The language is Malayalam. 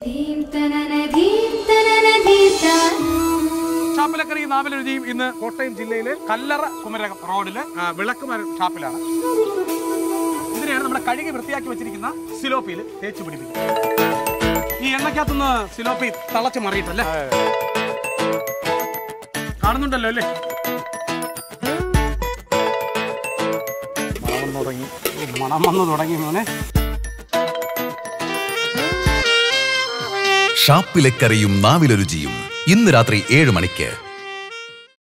ഷാപ്പിലക്കറി നാവിലെഴുതിയും ഇന്ന് കോട്ടയം ജില്ലയിലെ കല്ലറ കുമരകം റോഡില് ആ, വിളക്കുമരം ഷാപ്പിലാണ് ഇതിനെയാണ് നമ്മുടെ കഴുകി വൃത്തിയാക്കി വെച്ചിരിക്കുന്ന സിലോപ്പിയിൽ തേച്ച് പിടിപ്പിക്കുന്നത് ഈ എണ്ണക്കകത്തുനിന്ന് സിലോപ്പി തളച്ച് മറിയിട്ടല്ലേ കാണുന്നുണ്ടല്ലോ അല്ലേ മണം വന്ന് തുടങ്ങി മണം വന്ന് തുടങ്ങി മോനെ ഷാപ്പിലെ കറിയും നാവിലൊരുചിയും ഇന്ന് രാത്രി ഏഴ് മണിക്ക്